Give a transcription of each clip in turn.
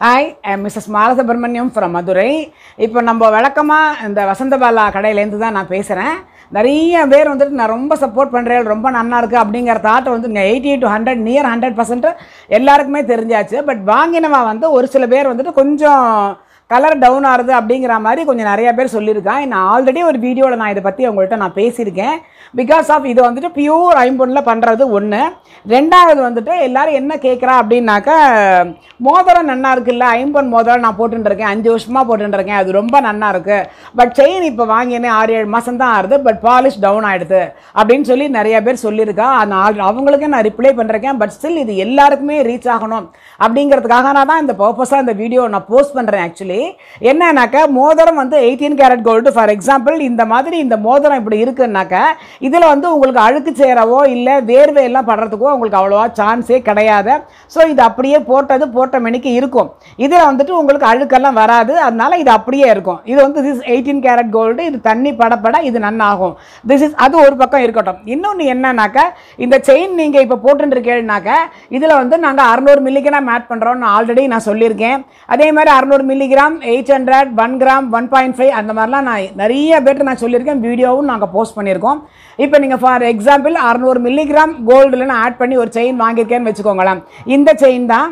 Hi Mrs Malasubramaniam from Madurai இப்போ நம்ம வழக்கமாக இந்த வசந்தபாலா கடையிலேருந்து தான் நான் பேசுகிறேன் நிறைய பேர் வந்துட்டு நான் ரொம்ப சப்போர்ட் பண்ணுறேன் ரொம்ப நன்னா இருக்குது அப்படிங்கிற தாட் வந்து eighty to hundred near hundred percent எல்லாருக்குமே தெரிஞ்சாச்சு பட் வாங்கினவா வந்து ஒரு சில பேர் வந்துட்டு கொஞ்சம் கலர் டவுன் ஆகுது அப்படிங்கிற மாதிரி கொஞ்சம் நிறைய பேர் சொல்லியிருக்கான் நான் ஆல்ரெடி ஒரு வீடியோவில் நான் இதை பற்றி உங்கள்கிட்ட நான் பேசியிருக்கேன் பிகாஸ் ஆஃப் இது வந்துட்டு பியூர் ஐம்பொன்னில் பண்ணுறது ஒன்று ரெண்டாவது வந்துட்டு எல்லாரும் என்ன கேட்குறா அப்படின்னாக்கா மோதிரம் நன்னா இருக்குல்ல ஐம்பொன் மோதிரம் நான் போட்டுருக்கேன் அஞ்சு வருஷமாக போட்டுருக்கேன் அது ரொம்ப நன்னா இருக்கு பட் செயின் இப்போ வாங்கினே ஆறு ஏழு மாதம் தான் ஆகுது பட் பாலிஷ் டவுன் ஆகிடுது அப்படின்னு சொல்லி நிறைய பேர் சொல்லியிருக்கா அந்த ஆல் அவங்களுக்கே நான் ரிப்ளை பண்ணிருக்கேன் பட் ஸ்டில் இது எல்லாருக்குமே ரீச் ஆகணும் அப்படிங்கிறதுக்காக நான் தான் இந்த பர்பஸாக இந்த வீடியோ நான் போஸ்ட் பண்ணுறேன் ஆக்சுவலி என்னன்னாக்கா மோதிரம் வந்து eighteen carat gold for example இந்த மாதிரி இந்த மோதிரம் இப்படி இருக்குன்னாக்கா இதில் வந்து உங்களுக்கு அழுக்கு சேரவோ இல்லை வேர்வை எல்லாம் படுறதுக்கோ உங்களுக்கு அவ்வளோவா சான்ஸே கிடையாது ஸோ இது அப்படியே போட்டது போட்ட மணிக்கு இருக்கும் இதில் வந்துட்டு உங்களுக்கு அழுக்கெல்லாம் வராது அதனால இது அப்படியே இருக்கும் இது வந்து திஸ் எயிட்டீன் கேரட் கோல்டு இது தண்ணி படப்பட இது நன்னாகும் திஸ் இஸ் அது ஒரு பக்கம் இருக்கட்டும் இன்னொன்று என்னன்னாக்கா இந்த செயின் நீங்கள் இப்போ போட்டுருக்கேன்னாக்கா இதில் வந்து நாங்கள் அறநூறு மில்லிகிராம் ஆட் பண்ணுறோம்னு ஆல்ரெடி நான் சொல்லியிருக்கேன் அதே மாதிரி அறநூறு milligram eight hundred one gram one point five அந்த மாதிரிலாம் நான் நிறைய பேர்ட்டு நான் சொல்லியிருக்கேன் வீடியோவும் நாங்கள் போஸ்ட் பண்ணியிருக்கோம் இப்போ நீங்கள் ஃபார் எக்ஸாம்பிள் அறநூறு மில்லிகிராம் கோல்டில் நான் ஆட் பண்ணி ஒரு செயின் வாங்கியிருக்கேன்னு வச்சுக்கோங்களேன் இந்த செயின் தான்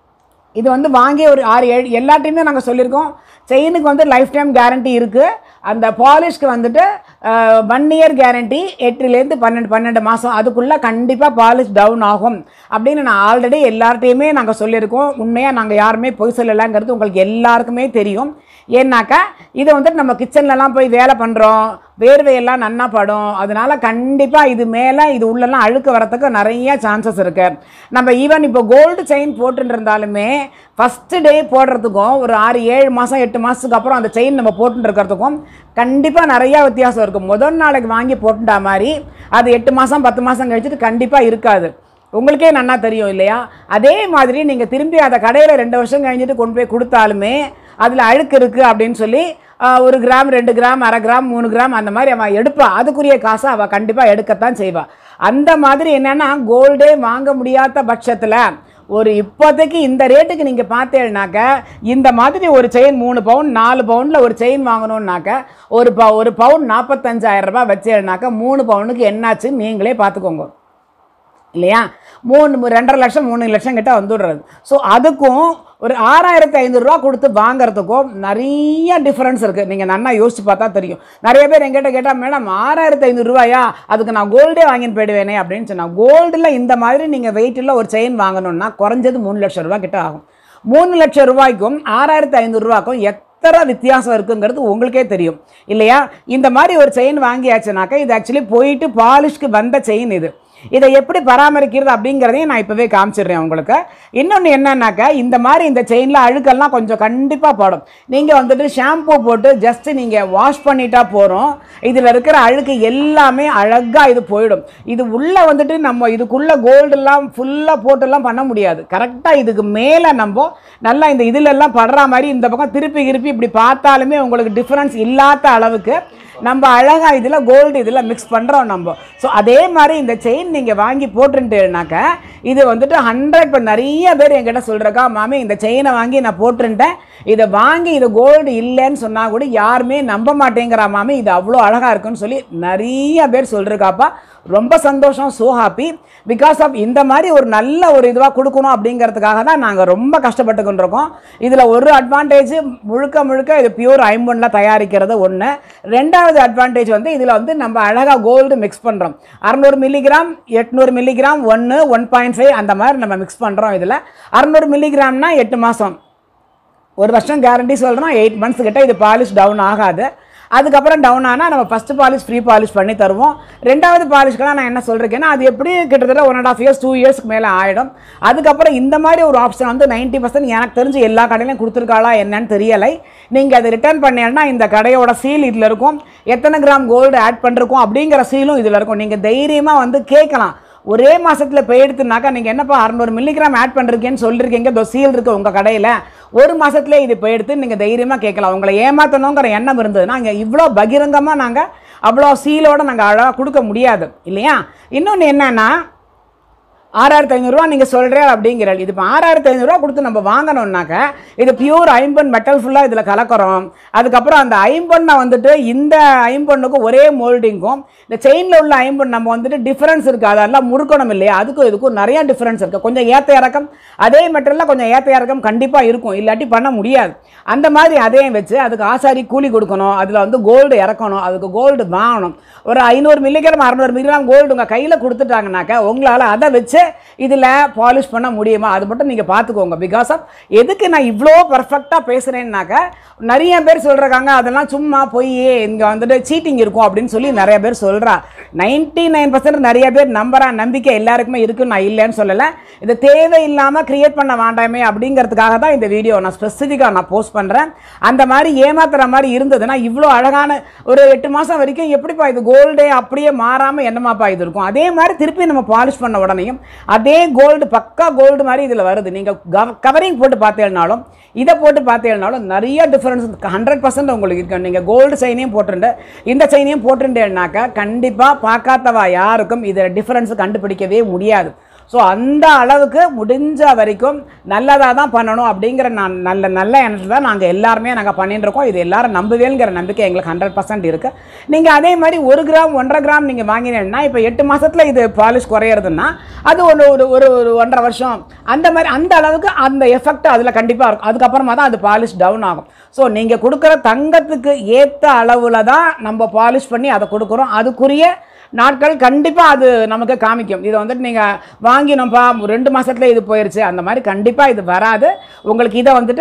இது வந்து வாங்கி ஒரு ஆறு ஏழு எல்லாத்தையுமே நாங்கள் சொல்லியிருக்கோம் செயினுக்கு வந்து லைஃப் டைம் கேரண்டி இருக்குது அந்த பாலிஷ்க்கு வந்துட்டு ஒன் இயர் கேரண்டி எட்டுலேருந்து பன்னெண்டு பன்னெண்டு மாதம் அதுக்குள்ளே கண்டிப்பாக பாலிஷ் டவுன் ஆகும் அப்படின்னு நான் ஆல்ரெடி எல்லார்ட்டையுமே நாங்கள் சொல்லியிருக்கோம் உண்மையாக நாங்கள் யாருமே பொய் சொல்லலைங்கிறது உங்களுக்கு எல்லாருக்குமே தெரியும் ஏன்னாக்கா இதை வந்துட்டு நம்ம கிச்சன்லலாம் போய் வேலை பண்ணுறோம் வேர்வையெல்லாம் நன்னா படும் அதனால கண்டிப்பாக இது மேலே இது உள்ளெல்லாம் அழுக்கு வரத்துக்கு நிறைய சான்சஸ் இருக்குது நம்ம ஈவன் இப்போ கோல்டு செயின் போட்டுட்டு இருந்தாலுமே ஃபஸ்ட்டு டே போடுறதுக்கும் ஒரு ஆறு ஏழு மாதம் எட்டு மாதத்துக்கு அப்புறம் அந்த செயின் நம்ம போட்டுட்டு இருக்கிறதுக்கும் கண்டிப்பாக நிறையா வித்தியாசம் இருக்கும் முதல் நாளைக்கு வாங்கி போட்டுட்டா மாதிரி அது எட்டு மாதம் பத்து மாதம் கழிச்சிட்டு கண்டிப்பாக இருக்காது உங்களுக்கே நன்னா தெரியும் இல்லையா அதே மாதிரி நீங்கள் திரும்பி அதை கடையில் ரெண்டு வருஷம் கழிஞ்சிட்டு கொண்டு போய் கொடுத்தாலுமே அதில் அழுக்கு இருக்குது அப்படின்னு சொல்லி ஆஹ், ஒரு கிராம் ரெண்டு கிராம் அரை கிராம் மூணு கிராம் அந்த மாதிரி அவன் எடுப்பா அதுக்குரிய காசை அவள் கண்டிப்பாக எடுக்கத்தான் செய்வாள் அந்த மாதிரி என்னென்னா கோல்டே வாங்க முடியாத பட்சத்தில் ஒரு இப்போதைக்கு இந்த ரேட்டுக்கு நீங்கள் பார்த்தேன்னாக்க இந்த மாதிரி ஒரு செயின் மூணு பவுன் நாலு பவுனில் ஒரு செயின் வாங்கணுன்னாக்க ஒரு ப ஒரு பவுன் நாற்பத்தஞ்சாயிரம் ரூபாய் வச்சேன்னாக்க மூணு பவுனுக்கு என்னாச்சுன்னு நீங்களே பார்த்துக்கோங்க இல்லையா மூணு மு- ரெண்டரை லட்சம் மூணு லட்சம் கிட்ட வந்துடுறது ஸோ அதுக்கும் ஒரு ஆறாயிரத்தி ஐநூறுரூவா கொடுத்து வாங்குறதுக்கும் நிறைய டிஃப்ரென்ஸ் இருக்குது நீங்கள் நன்னா யோசிச்சு பார்த்தா தெரியும் நிறைய பேர் எங்கிட்ட கேட்டால் மேடம் ஆறாயிரத்தி ஐநூறுரூவாயா அதுக்கு நான் கோல்டே வாங்கின்னு போயிடுவேனே அப்படின்னு சொன்னால் கோல்டில் இந்த மாதிரி நீங்கள் வெயிட்டில் ஒரு செயின் வாங்கணும்னா குறைஞ்சது மூணு லட்சம் ரூபா கிட்ட ஆகும் மூணு லட்சம் ரூபாய்க்கும் ஆறாயிரத்தி ஐநூறுரூவாக்கும் எத்தனை வித்தியாசம் இருக்குங்கிறது உங்களுக்கே தெரியும் இல்லையா இந்த மாதிரி ஒரு செயின் வாங்கியாச்சுனாக்கா இது ஆக்சுவலி போயிட்டு பாலிஷ்க்கு வந்த செயின் இது இதை எப்படி பராமரிக்கிறது அப்படிங்கிறதையும் நான் இப்போவே காமிச்சிடுறேன் உங்களுக்கு இன்னொன்று என்னன்னாக்கா இந்த மாதிரி இந்த செயினில் அழுக்கெல்லாம் கொஞ்சம் கண்டிப்பாக படும் நீங்கள் வந்துட்டு ஷாம்பு போட்டு ஜஸ்ட் நீங்கள் வாஷ் பண்ணிட்டா போகிறோம் இதில் இருக்கிற அழுக்கு எல்லாமே அழகாக இது போயிடும் இது உள்ளே வந்துட்டு நம்ம இதுக்குள்ளே கோல்டெல்லாம் ஃபுல்லாக போட்டுலாம் பண்ண முடியாது கரெக்டாக இதுக்கு மேலே நம்ம நல்லா இந்த இதிலெல்லாம் படுற மாதிரி இந்த பக்கம் திருப்பி திருப்பி இப்படி பார்த்தாலுமே உங்களுக்கு டிஃப்ரென்ஸ் இல்லாத அளவுக்கு நம்ம அழகா இதில் கோல்டு இதில் மிக்ஸ் பண்ணுறோம் நம்ம ஸோ அதே மாதிரி இந்த செயின் நீங்கள் வாங்கி போட்டுருந்தேனாக்க இது வந்துட்டு ஹண்ட்ரட் இப்போ நிறைய பேர் என்கிட்ட சொல்கிறக்கா மாமி இந்த செயினை வாங்கி நான் போட்டுருந்தேன் இதை வாங்கி இது கோல்டு இல்லைன்னு சொன்னால் கூட யாருமே நம்ப மாட்டேங்கிறா மாமி இது அவ்வளோ அழகாக இருக்குன்னு சொல்லி நிறைய பேர் சொல்லிருக்காப்பா ரொம்ப சந்தோஷம் ஸோ ஹாப்பி பிகாஸ் ஆஃப் இந்த மாதிரி ஒரு நல்ல ஒரு இதுவாக கொடுக்கணும் அப்படிங்கிறதுக்காக தான் நாங்கள் ரொம்ப கஷ்டப்பட்டுக்கிட்டு இருக்கோம் இதில் ஒரு அட்வான்டேஜ் முழுக்க முழுக்க இது பியூர் ஐம்பொன்னில் தயாரிக்கிறது ஒன்று ரெண்டாவது அட்வான்டேஜ் வந்து இதில் வந்து நம்ம அழகாக கோல்டு மிக்ஸ் பண்ணுறோம் அறநூறு மில்லிகிராம் எட்நூறு மில்லிகிராம் ஒன்று ஒன் பாயிண்ட் ஃபைவ் அந்த மாதிரி நம்ம மிக்ஸ் பண்ணுறோம் இதில் அறநூறு மில்லிகிராம்னா எட்டு மாதம் ஒரு வருஷம் கேரண்டி சொல்கிறோம் எயிட் மந்த்ஸ் கிட்ட இது பாலிஷ் டவுன் ஆகாது அதுக்கப்புறம் டவுன் ஆனால் நம்ம ஃபஸ்ட்டு பாலிஷ் ஃப்ரீ பாலிஷ் பண்ணி தருவோம் ரெண்டாவது பாலிஷ்க்கெல்லாம் நான் என்ன சொல்கிறேன்னா அது எப்படி கிட்டத்தட்ட one and half years two இயர்ஸ்க்கு மேலே ஆகிடும் அதுக்கப்புறம் இந்த மாதிரி ஒரு ஆப்ஷன் வந்து நைன்ட்டி பர்சன்ட் எனக்கு தெரிஞ்சு எல்லா கடையிலையும் கொடுத்துருக்காளா என்னன்னு தெரியலை நீங்கள் அதை ரிட்டர்ன் பண்ணீங்கன்னா இந்த கடையோட சீல் இதில் இருக்கும் எத்தனை கிராம் கோல்டு ஆட் பண்ணிருக்கோம் அப்படிங்கிற சீலும் இதில் இருக்கும் நீங்கள் தைரியமாக வந்து கேட்கலாம் ஒரே மாசத்துல போயிடுத்துனாக்கா நீங்கள் என்னப்பா அறநூறு மில்லிகிராம் ஆட் பண்ணிருக்கேன்னு சொல்லியிருக்கீங்க இதோ சீல் இருக்கு உங்கள் கடையில் ஒரு மாசத்துல இது போயிடுத்து நீங்கள் தைரியமாக கேட்கலாம் உங்களை ஏமாற்றணுங்கிற எண்ணம் இருந்ததுன்னா இங்கே இவ்வளோ பகிரங்கமாக நாங்கள் அவ்வளோ சீலோட நாங்கள் அழகாக கொடுக்க முடியாது இல்லையா இன்னொன்று என்னன்னா ஆறாயிரத்தி ஐநூறுரூவா நீங்கள் சொல்கிறேன் அப்படிங்கிறல் இது இப்போ ஆறாயிரத்தி ஐநூறுரூவா கொடுத்து நம்ம வாங்கணும்னாக்க இது பியூர் ஐம்பொன் மெட்டல் ஃபுல்லாக இதில் கலக்கிறோம் அதுக்கப்புறம் அந்த ஐம்பொன்னை வந்துட்டு இந்த ஐம்பொன்னுக்கும் ஒரே மோல்டிங்கும் இந்த செயினில் உள்ள ஐம்பொன் நம்ம வந்துட்டு டிஃப்ரென்ஸ் இருக்குது அதெல்லாம் முறுக்கணும் இல்லையா அதுக்கும் இதுக்கும் நிறைய டிஃப்ரென்ஸ் இருக்குது கொஞ்சம் ஏற்ற இறக்கம் அதே மெட்டீரியலில் கொஞ்சம் ஏற்ற இறக்கம் கண்டிப்பாக இருக்கும் இல்லாட்டி பண்ண முடியாது அந்த மாதிரி அதையும் வச்சு அதுக்கு ஆசாரி கூலி கொடுக்கணும் அதில் வந்து கோல்டு இறக்கணும் அதுக்கு கோல்டு வாங்கணும் ஒரு ஐநூறு மில்லிகிராம் அறநூறு மில்லிகிராம் கோல்டு உங்கள் கையில் கொடுத்துட்டாங்கனாக்கா உங்களால் அதை வச்சு இதில் பாலிஷ் பண்ண முடியுமா அது மட்டும் நீங்கள் பார்த்துக்கோங்க பிகாஸ் ஆஃப் எதுக்கு நான் இவ்வளோ பர்ஃபெக்டாக பேசுகிறேன்னாக்கா நிறைய பேர் சொல்கிறாங்க அதெல்லாம் சும்மா போய் இங்கே வந்துட்டு சீட்டிங் இருக்கும் அப்படின்னு சொல்லி நிறைய பேர் சொல்கிறா நைன்டி நைன் பர்சன்ட் நிறைய பேர் நம்புறா நம்பிக்கை எல்லாருக்குமே இருக்குன்னு நான் இல்லைன்னு சொல்லலை இது தேவையில்லாமல் கிரியேட் பண்ண வேண்டாமே அப்படிங்கிறதுக்காக தான் இந்த வீடியோ நான் ஸ்பெசிஃபிக்காக நான் போஸ்ட் பண்ணுறேன் அந்த மாதிரி ஏமாத்துற மாதிரி இருந்ததுன்னா இவ்வளோ அழகான ஒரு எட்டு மாதம் வரைக்கும் எப்படிப்பா இது கோல்டே அப்படியே மாறாமல் என்னமாப்பா இது இருக்கும் அதே மாதிரி திருப்பி நம்ம பாலிஷ் பண்ண உடனேயும் அதே கோல்டு பக்கா கோல்டு மாதிரி இதில் வருது நீங்கள் கவரிங் போட்டு பார்த்தேன்னாலும் இதை போட்டு பார்த்தேன்னாலும் நிறைய டிஃப்ரென்ஸ் ஹண்ட்ரட் பர்சன்ட் உங்களுக்கு இருக்கு நீங்கள் கோல்டு செயினையும் போட்டுண்டு இந்த செயினையும் போட்டுட்டேன்னாக்கா கண்டிப்பாக பார்க்காதவா யாருக்கும் இதில் டிஃப்ரென்ஸ் கண்டுபிடிக்கவே முடியாது ஸோ அந்த அளவுக்கு முடிஞ்ச வரைக்கும் நல்லதாக தான் பண்ணணும் அப்படிங்கிற நான் நல்ல நல்ல எண்ணத்தில் தான் நாங்கள் எல்லாருமே நாங்கள் பண்ணிட்டு இருக்கோம் இது எல்லாரும் நம்புவேங்கிற நம்பிக்கை எங்களுக்கு ஹண்ட்ரட் பர்சன்ட் இருக்குது நீங்கள் அதே மாதிரி ஒரு கிராம் ஒன்றரை கிராம் நீங்கள் வாங்கினீங்கன்னா இப்போ எட்டு மாதத்தில் இது பாலிஷ் குறையிறதுன்னா அது ஒரு ஒரு ஒரு ஒரு ஒன்றரை வருஷம் அந்த மாதிரி அந்த அளவுக்கு அந்த எஃபெக்ட் அதில் கண்டிப்பாக இருக்கும் அதுக்கப்புறமா தான் அது பாலிஷ் டவுன் ஆகும் ஸோ நீங்கள் கொடுக்குற தங்கத்துக்கு ஏற்ற அளவில் தான் நம்ம பாலிஷ் பண்ணி அதை கொடுக்குறோம் அதுக்குரிய நாட்கள் கண்டிப்பாக அது நமக்கு காமிக்கும் இதை வந்துட்டு நீங்கள் வாங்கினோம்ப்பா ரெண்டு மாதத்துல இது போயிருச்சு அந்த மாதிரி கண்டிப்பாக இது வராது உங்களுக்கு இதை வந்துட்டு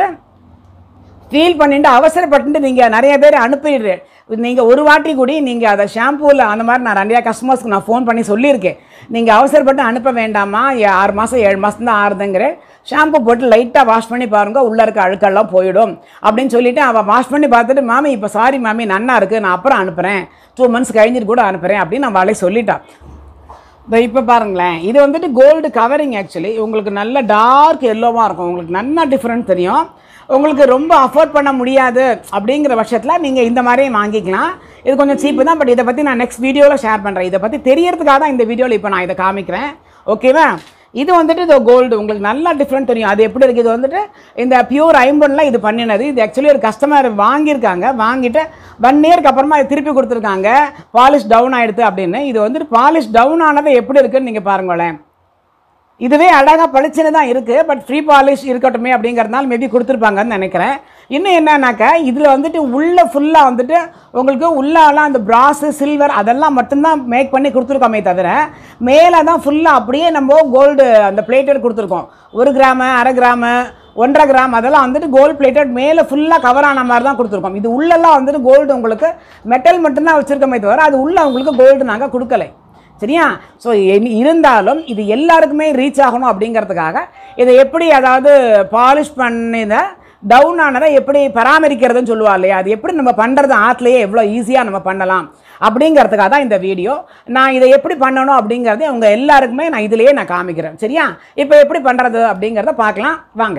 ஃபீல் பண்ணிட்டு அவசரப்பட்டு நீங்கள் நிறைய பேர் அனுப்பிடுறேன் நீங்கள் ஒரு வாட்டி கூடி நீங்கள் அதை ஷாம்பூவில் அந்த மாதிரி நான் நிறையா கஸ்டமர்ஸ்க்கு நான் ஃபோன் பண்ணி சொல்லியிருக்கேன் நீங்கள் அவசரப்பட்டு அனுப்ப வேண்டாமா ஏ- ஆறு மாதம் ஏழு மாதம் தான் ஆறுதுங்கிற ஷாம்பு போட்டு லைட்டாக வாஷ் பண்ணி பாருங்க உள்ளே இருக்க அழுக்கெல்லாம் போயிடும் அப்படின்னு சொல்லிட்டு அவள் வாஷ் பண்ணி பார்த்துட்டு மாமி இப்போ சாரி மாமி நன்னா இருக்குது நான் அப்புறம் அனுப்புகிறேன் டூ மந்த்ஸ் கழிஞ்சிட்டு கூட அனுப்புகிறேன் அப்படின்னு நான் அவளே சொல்லிட்டான் இந்த இப்போ பாருங்களேன் இது வந்துட்டு கோல்டு கவரிங் ஆக்சுவலி உங்களுக்கு நல்ல டார்க் எல்லோவாக இருக்கும் உங்களுக்கு நல்லா டிஃப்ரெண்ட் தெரியும் உங்களுக்கு ரொம்ப அஃபோர்ட் பண்ண முடியாது அப்படிங்கிற பட்சத்தில் நீங்கள் இந்த மாதிரியே வாங்கிக்கலாம் இது கொஞ்சம் சீப்பு தான் பட் இதை பற்றி நான் நெக்ஸ்ட் வீடியோவில் ஷேர் பண்ணுறேன் இதை பற்றி தெரியறதுக்காக தான் இந்த வீடியோவில் இப்போ நான் இதை காமிக்கிறேன் ஓகேவா இது வந்துட்டு இது கோல்டு உங்களுக்கு நல்லா டிஃப்ரெண்ட் தெரியும் அது எப்படி இருக்குது இது வந்துட்டு இந்த பியூர் ஐம்பொன்னில் இது பண்ணினது இது ஆக்சுவலி ஒரு கஸ்டமர் வாங்கியிருக்காங்க வாங்கிட்டு ஒன் இயர்க்கு அப்புறமா இது திருப்பி கொடுத்துருக்காங்க பாலிஷ் டவுன் ஆயிடுது அப்படின்னு இது வந்துட்டு பாலிஷ் டவுன் ஆனது எப்படி இருக்குன்னு நீங்கள் பாருங்களேன் இதுவே அழகாக பளிச்சுன்னு தான் இருக்குது பட் ஃப்ரீ பாலிஷ் இருக்கட்டுமே அப்படிங்கிறதுனால மேபி கொடுத்துருப்பாங்கன்னு நினைக்கிறேன் இன்னும் என்னன்னாக்கா இதில் வந்துட்டு உள்ளே ஃபுல்லாக வந்துட்டு உங்களுக்கு உள்ளாலாம் அந்த பிராஸு சில்வர் அதெல்லாம் மட்டும்தான் மேக் பண்ணி கொடுத்துருக்கோமே தவிர மேலே தான் ஃபுல்லாக அப்படியே நம்ம கோல்டு அந்த பிளேட்டட் கொடுத்துருக்கோம் ஒரு கிராமு அரை கிராமு ஒன்றரை கிராம் அதெல்லாம் வந்துட்டு கோல்டு பிளேட்டட் மேலே ஃபுல்லாக கவர் ஆன மாதிரி தான் கொடுத்துருக்கோம் இது உள்ளெல்லாம் வந்துட்டு கோல்டு உங்களுக்கு மெட்டல் மட்டும்தான் வச்சுருக்கோமே தவிர அது உள்ளே உங்களுக்கு கோல்டு நாங்கள் கொடுக்கலை சரியா ஸோ இருந்தாலும் இது எல்லாருக்குமே ரீச் ஆகணும் அப்படிங்கிறதுக்காக இதை எப்படி அதாவது பாலிஷ் பண்ணித டவுன் ஆனதை எப்படி பராமரிக்கிறதுன்னு சொல்லுவா இல்லையா அது எப்படி நம்ம பண்ணுறது ஆற்றுலையே எவ்வளோ ஈஸியாக நம்ம பண்ணலாம் அப்படிங்கிறதுக்காக தான் இந்த வீடியோ நான் இதை எப்படி பண்ணணும் அப்படிங்கிறத உங்கள் எல்லாருக்குமே நான் இதுலேயே நான் காமிக்கிறேன் சரியா இப்போ எப்படி பண்ணுறது அப்படிங்கிறத பார்க்கலாம் வாங்க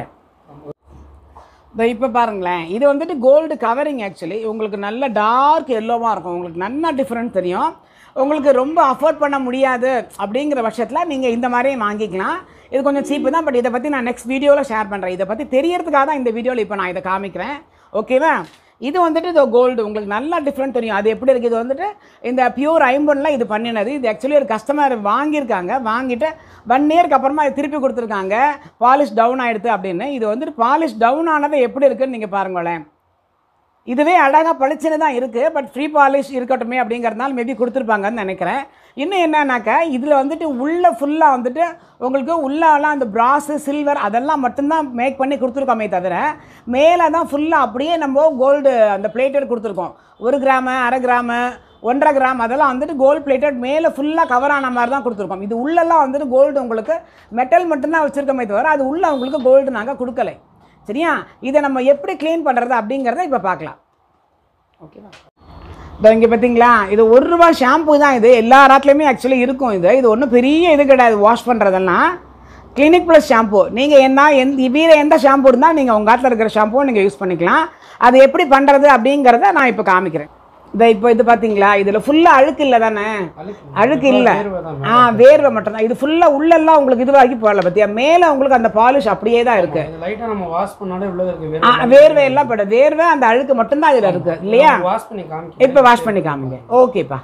இந்த இப்போ பாருங்களேன் இது வந்துட்டு கோல்டு கவரிங் ஆக்சுவலி உங்களுக்கு நல்ல டார்க் எல்லோவாக இருக்கும் உங்களுக்கு நல்லா டிஃப்ரெண்ட் தெரியும் உங்களுக்கு ரொம்ப அஃபோர்ட் பண்ண முடியாது அப்படிங்கிற பட்சத்தில் நீங்கள் இந்த மாதிரியே வாங்கிக்கலாம் இது கொஞ்சம் சீப்பு தான் பட் இதை பற்றி நான் நெக்ஸ்ட் வீடியோவில் ஷேர் பண்ணுறேன் இதை பற்றி தெரியறதுக்காக தான் இந்த வீடியோவில் இப்போ நான் இதை காமிக்கிறேன் ஓகேவா இது வந்துட்டு இது கோல்டு உங்களுக்கு நல்லா டிஃப்ரெண்ட் தெரியும் அது எப்படி இருக்குது இது வந்துட்டு இந்த பியூர் ஐம்பொன்னில் இது பண்ணினது இது ஆக்சுவலி ஒரு கஸ்டமர் வாங்கியிருக்காங்க வாங்கிட்டு ஒன் இயர்க்கு அப்புறமா இது திருப்பி கொடுத்துருக்காங்க பாலிஷ் டவுன் ஆயிடுது அப்படின்னு இது வந்துட்டு பாலிஷ் டவுன் ஆனது எப்படி இருக்குன்னு நீங்கள் பாருங்களேன் இதுவே அழகாக பளிச்சுன்னு தான் இருக்குது பட் ஃப்ரீ பாலிஷ் இருக்கட்டுமே அப்படிங்கிறதுனால மேபி கொடுத்துருப்பாங்கன்னு நினைக்கிறேன் இன்னும் என்னன்னாக்கா இதில் வந்துட்டு உள்ளே ஃபுல்லாக வந்துட்டு உங்களுக்கு உள்ளாலாம் அந்த பிராஸு சில்வர் அதெல்லாம் மட்டும்தான் மேக் பண்ணி கொடுத்துருக்கோமே தவிர மேலே தான் ஃபுல்லாக அப்படியே நம்ம கோல்டு அந்த பிளேட்டட் கொடுத்துருக்கோம் ஒரு கிராமு அரை கிராமு ஒன்றரை கிராம் அதெல்லாம் வந்துட்டு கோல்டு பிளேட்டட் மேலே ஃபுல்லாக கவர் ஆன மாதிரி தான் கொடுத்துருக்கோம் இது உள்ளெல்லாம் வந்துட்டு கோல்டு உங்களுக்கு மெட்டல் மட்டும்தான் வச்சுருக்கோமே தவிர அது உள்ளே உங்களுக்கு கோல்டு நாங்கள் கொடுக்கலை சரியா இதை நம்ம எப்படி க்ளீன் பண்ணுறது அப்படிங்கிறத இப்போ பார்க்கலாம் ஓகேவா இதோ இங்கே பார்த்தீங்களா இது ஒரு ரூபா ஷாம்பு தான் இது எல்லா ராட்லேயுமே ஆக்சுவலி இருக்கும் இது இது ஒன்றும் பெரிய இது கிடையாது வாஷ் பண்ணுறதெல்லாம் கிளினிக் ப்ளஸ் ஷாம்பு நீங்கள் என்ன எந்த வீர எந்த ஷாம்பு இருந்தால் நீங்கள் உங்கள் காட்டில் இருக்கிற ஷாம்புவும் நீங்கள் யூஸ் பண்ணிக்கலாம் அது எப்படி பண்ணுறது அப்படிங்கிறத நான் இப்போ காமிக்கிறேன் இந்த இப்போ இது பார்த்தீங்களா இதில் ஃபுல்லாக அழுக்கு இல்லை தானே அழுக்கு அழுக்கு இல்லை வேர்வை தான் ஆ வேர்வை மட்டும்தான் இது ஃபுல்லாக உள்ளெல்லாம் உங்களுக்கு இதுவாகி போகல பார்த்தியா மேலே உங்களுக்கு அந்த பாலிஷ் அப்படியே தான் இருக்கு இது லைட்டா நம்ம வாஷ் பண்ணாலே உள்ள இருக்க ஆ வேர்வை வேர்வை எல்லாம் பட வேர்வை அந்த அழுக்கு மட்டும்தான் இதில் இருக்கு இல்லையா வாஷ் பண்ணி காமிக்க இப்போ வாஷ் பண்ணி காமிங்க ஓகேப்பா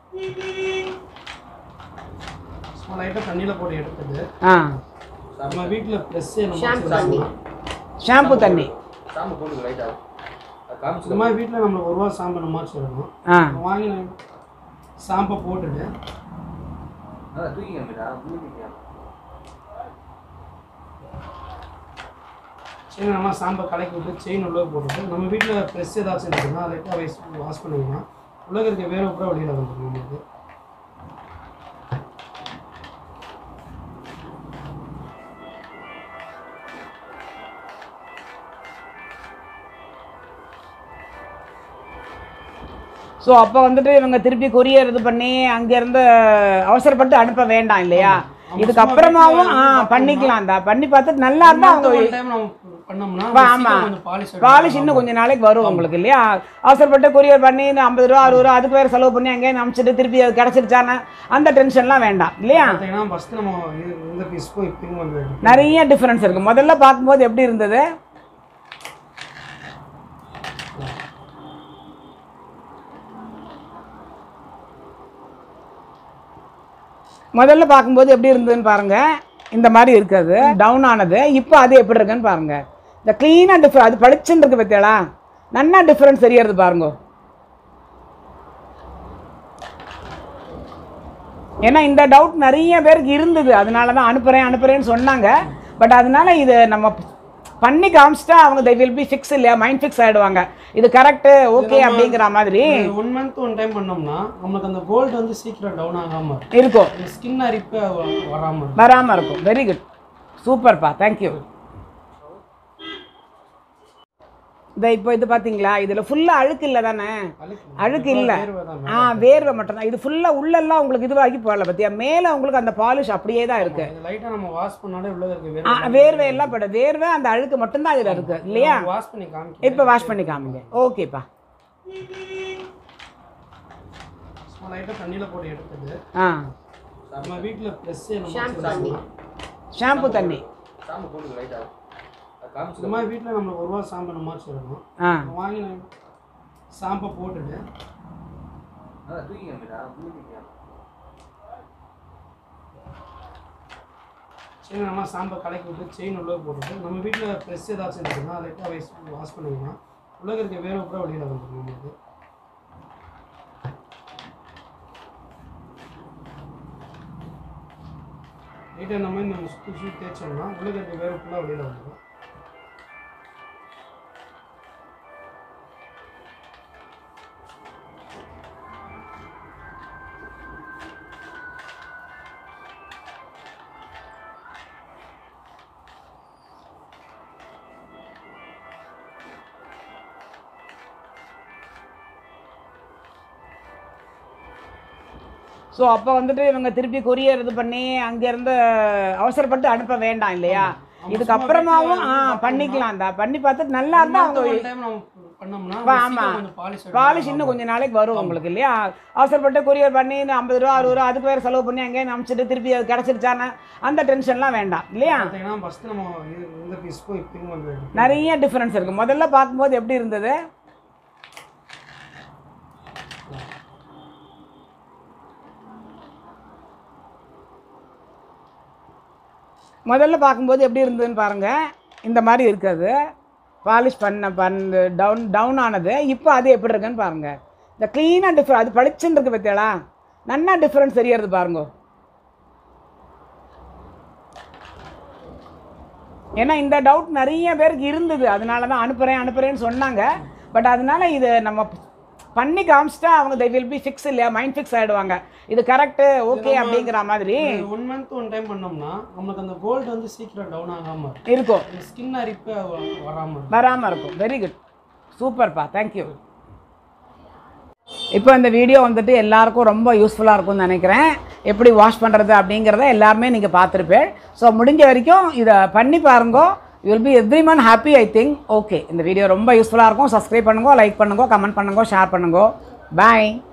சும்மா லைட்டா தண்ணியில போட்டு எடுத்தது ஆ நம்ம வீட்ல ப்ரெஸ் நம்ம ஷாம்பு தண்ணி சாம்பு போடுங்க லைட்டா அது காமிச்சு இந்த மாதிரி வீட்ல நம்மளுக்கு ஒரு ரூபா சாம்பு நம்ம மாதிரி சொல்லணும் ஆ வாங்கி நான் சாம்பை போட்டுட்டு அதான் தூக்கி காமிடா தூக்கிக்கலாம் செயின் நம்ம சாம்பை கலக்கி விட்டு செயின் உள்ள போட்டுட்டு நம்ம வீட்டில் ப்ரெஸ் ஏதாச்சும் இருக்குன்னா அதை லைட்டாக வைஸ் வாஷ் பண்ணிக்கலாம் உள்ள இருக்க வேர்வை கூட வெளியில் வந்துடும் நம்மளுக்கு ஸோ அப்போ வந்துட்டு இவங்க திருப்பி கொரியர் இது பண்ணி அங்கேருந்து அவசரப்பட்டு அனுப்ப வேண்டாம் இல்லையா ஆமா, இதுக்கப்புறமாவும் சும்மா ஆ வீட்ல வந்து பண்ணிக்கலாம் தான் பண்ணி பார்த்துட்டு நல்லா இருந்தால் அவங்க ஒரு டைம் நம்ம பண்ணோம்னா ஆமா, ஆமா. சீக்கிரம் கொஞ்சம் பாலிஷ் பாலிஷ் இன்னும் கொஞ்சம் நாளைக்கு வரும் உங்களுக்கு இல்லையா அவசரப்பட்டு கொரியர் பண்ணி இந்த ஐம்பது ரூபா அறுபது ரூபா அதுக்கு வேறு செலவு பண்ணி அங்கேயே அனுப்பிச்சிட்டு திருப்பி அது கிடச்சிருச்சானே அந்த டென்ஷன்லாம் வேண்டாம் இல்லையா பார்த்தீங்கன்னா ஃபஸ்ட்டு நம்ம இது- இந்த பீஸ்க்கும் இப்பயும் வந்து நிறைய டிஃப்ரென்ஸ் இருக்குது முதல்ல பார்க்கும்போது எப்படி இருந்தது முதல்ல பார்க்கும்போது எப்படி இருந்ததுன்னு பாருங்க இந்த மாதிரி இருக்காது டவுன் ஆனது இப்போ அது எப்படி இருக்குன்னு பாருங்க இந்த க்ளீனாக டிஃபர் அது பளிச்சுன்னு இருக்கு பத்தியாளா நன்னா டிஃப்ரென்ஸ் தெரியறது பாருங்க ஏன்னா இந்த டவுட் நிறைய பேருக்கு இருந்தது அதனால தான் அனுப்புகிறேன் அனுப்புகிறேன்னு சொன்னாங்க பட் அதனால இது நம்ம பண்ணி காமிச்சிட்டா அவங்க they will be ஃபிக்ஸ் இல்லையா மைண்ட் ஃபிக்ஸ் ஆகிடுவாங்க இது கரெக்டு ஓகே அப்படிங்கிற மாதிரி ஒன் மந்த் ஒன் டைம் பண்ணோம்னா நமக்கு அந்த கோல்டு வந்து சீக்கிரம் டவுன் ஆகாம இருக்கும். இருக்கும் அந்த ஸ்கின் அரிப்பு வ- வராம இருக்கும். வராமல் இருக்கும் வெரி குட் சூப்பர்ப்பா தேங்க்யூ இந்த இப்போ இது பார்த்தீங்களா இதில் ஃபுல்லாக அழுக்கு இல்லை தானே அழுக்கு இல்லை வேர்வை தான் ஆ வேர்வை மட்டும்தான் இது ஃபுல்லாக உள்ளெல்லாம் உங்களுக்கு இதுவாகி போகல பார்த்தியா மேலே உங்களுக்கு அந்த பாலிஷ் அப்படியே தான் இருக்கு இது லைட்டா நம்ம வாஷ் பண்ணாலே உள்ள இருக்க ஆ வேர்வை வேர்வை எல்லாம் பட வேர்வை அந்த அழுக்கு மட்டும்தான் இதில் இருக்கு இல்லையா வாஷ் பண்ணி காமிக்க இப்போ வாஷ் பண்ணி காமிங்க ஓகேப்பா சும்மா லைட்டா தண்ணியில போட்டு எடுத்தது ஆ நம்ம வீட்ல ப்ரெஸ் நம்ம ஷாம்பு தண்ணி சாம்பு போடுங்க லைட்டா அது காமிச்சு இந்த மாதிரி வீட்ல நம்மளுக்கு ஒரு ரூபா சாம்பு நம்ம மாதிரி சொல்லணும் ஆ வாங்கி நான் சாம்பை போட்டுட்டு அதான் தூக்கி காமிடா தூக்கிக்கலாம் செயின் நம்ம சாம்பை கலக்கி விட்டு செயின் உள்ள போட்டுட்டு நம்ம வீட்ல ப்ரெஸ் ஏதாச்சும் இருக்குன்னா அதை லைட்டாக வைஸ் வாஷ் பண்ணிக்கலாம் உள்ள இருக்க வேர்வை கூட வெளியில் வந்துடும் நம்மளுக்கு லைட்டாக இந்த மாதிரி நம்ம சுற்றி சுற்றி தேய்ச்சோம்னா உள்ள இருக்க வேர்வை ஃபுல்லாக வெளியில் வந்துடும் ஸோ அப்போ வந்துட்டு இவங்க திருப்பி கொரியர் இது பண்ணி அங்கேருந்து அவசரப்பட்டு அனுப்ப வேண்டாம் இல்லையா ஆமா, இதுக்கப்புறமாவும் சும்மா ஆ வீட்ல வந்து பண்ணிக்கலாம் தான் பண்ணி பார்த்துட்டு நல்லா இருந்தால் அவங்க ஒரு டைம் நம்ம பண்ணோம்னா ஆமா. சீக்கிரம் கொஞ்சம் பாலிஷ் பாலிஷ் இன்னும் கொஞ்சம் நாளைக்கு வரும் உங்களுக்கு இல்லையா அவசரப்பட்டு கொரியர் பண்ணி இந்த ஐம்பது ரூபா அறுபது ரூபா அதுக்கு வேறு செலவு பண்ணி அங்கேயே அனுப்பிச்சிட்டு திருப்பி அது கிடச்சிருச்சானே அந்த டென்ஷன்லாம் வேண்டாம் இல்லையா பார்த்தீங்கன்னா ஃபஸ்ட்டு நம்ம இது- இந்த பீஸ்க்கும் இப்பயும் வந்து நிறைய டிஃப்ரென்ஸ் இருக்குது முதல்ல பார்க்கும்போது எப்படி இருந்தது முதல்ல பார்க்கும்போது எப்படி இருந்ததுன்னு பாருங்கள் இந்த மாதிரி இருக்காது பாலிஷ் பண்ண பண்ண டவுன் டவுன் ஆனது இப்போ அது எப்படி இருக்குன்னு பாருங்கள் இந்த க்ளீனாக டிஃப்ரெண்ட் அது பளிச்சுன்னு இருக்கு பத்தியாளா நன்னா டிஃப்ரென்ஸ் தெரியறது பாருங்க ஏன்னா இந்த டவுட் நிறைய பேருக்கு இருந்தது அதனால தான் அனுப்புகிறேன் அனுப்புகிறேன்னு சொன்னாங்க பட் அதனால இது நம்ம பண்ணி காமிச்சிட்டா அவங்க they will be ஃபிக்ஸ் இல்லையா மைண்ட் ஃபிக்ஸ் ஆகிடுவாங்க இது கரெக்டு ஓகே அப்படிங்கிற மாதிரி ஒன் மந்த் ஒன் டைம் பண்ணோம்னா நமக்கு அந்த கோல்டு வந்து சீக்கிரம் டவுன் ஆகாம இருக்கும் இருக்கும் அந்த ஸ்கின் அரிப்பு வ- வராம இருக்கும் வராமல் இருக்கும் வெரி குட் சூப்பர்ப்பா தேங்க்யூ இப்போ இந்த வீடியோ வந்துட்டு எல்லாருக்கும் ரொம்ப யூஸ்ஃபுல்லாக இருக்கும்னு நினைக்கிறேன் எப்படி வாஷ் பண்ணுறது அப்படிங்கிறத எல்லாருமே நீங்கள் பார்த்துருப்பேன் ஸோ முடிஞ்ச வரைக்கும் இதை பண்ணி பாருங்க you will be everyone happy I think okay இந்த வீடியோ ரொம்ப யூஸ்ஃபுல்லாக இருக்கும் சப்ஸ்கிரைப் பண்ணுங்க லைக் பண்ணுங்க கமெண்ட் பண்ணுங்க ஷேர் பண்ணுங்க பாய்